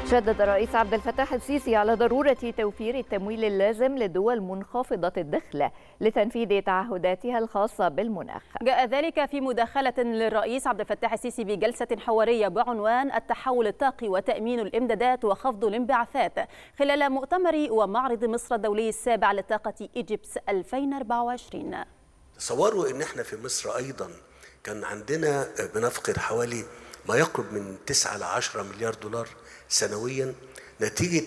شدد الرئيس عبد الفتاح السيسي على ضرورة توفير التمويل اللازم للدول منخفضة الدخل لتنفيذ تعهداتها الخاصة بالمناخ جاء ذلك في مداخلة للرئيس عبد الفتاح السيسي بجلسة حوارية بعنوان التحول الطاقي وتأمين الإمدادات وخفض الانبعاثات خلال مؤتمر ومعرض مصر الدولي السابع للطاقة إيجيبس 2024 تصوروا ان احنا في مصر ايضا كان عندنا بنفقد حوالي ما يقرب من 9 ل 10 مليار دولار سنويا نتيجه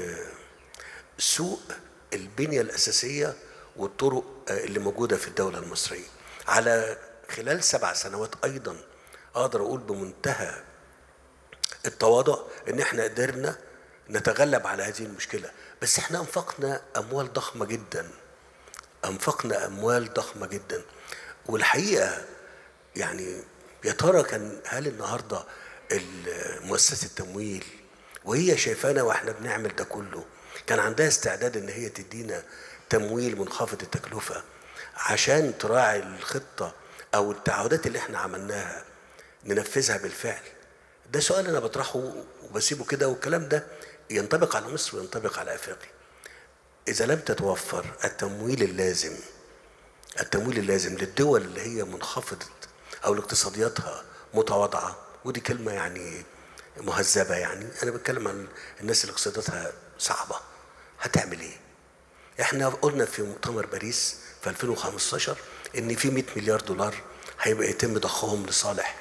سوء البنيه الاساسيه والطرق اللي موجوده في الدوله المصريه. على خلال سبع سنوات ايضا اقدر اقول بمنتهى التواضع ان احنا قدرنا نتغلب على هذه المشكله، بس احنا انفقنا اموال ضخمه جدا. انفقنا اموال ضخمه جدا والحقيقه يعني يا ترى كان هل النهارده مؤسسه التمويل وهي شايفانا واحنا بنعمل ده كله كان عندها استعداد ان هي تدينا تمويل منخفض التكلفه عشان تراعي الخطه او التعهدات اللي احنا عملناها ننفذها بالفعل ده سؤال انا بطرحه وبسيبه كده والكلام ده ينطبق على مصر وينطبق على افريقيا إذا لم تتوفر التمويل اللازم التمويل اللازم للدول اللي هي منخفضة أو اقتصادياتها متواضعة ودي كلمة يعني مهذبة يعني أنا بتكلم عن الناس اللي اقتصاداتها صعبة هتعمل إيه؟ إحنا قلنا في مؤتمر باريس في 2015 إن في 100 مليار دولار هيبقى يتم ضخهم لصالح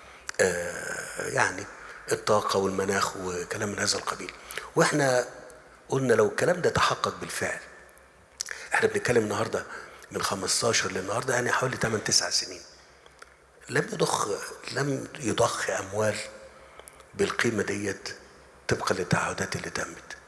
آه يعني الطاقة والمناخ وكلام من هذا القبيل وإحنا قلنا لو الكلام ده تحقق بالفعل احنا بنتكلم النهارده من 15 للنهارده يعني حوالي 8 9 سنين لم يضخ لم يضخ اموال بالقيمه ديت طبقا للتعهدات اللي تمت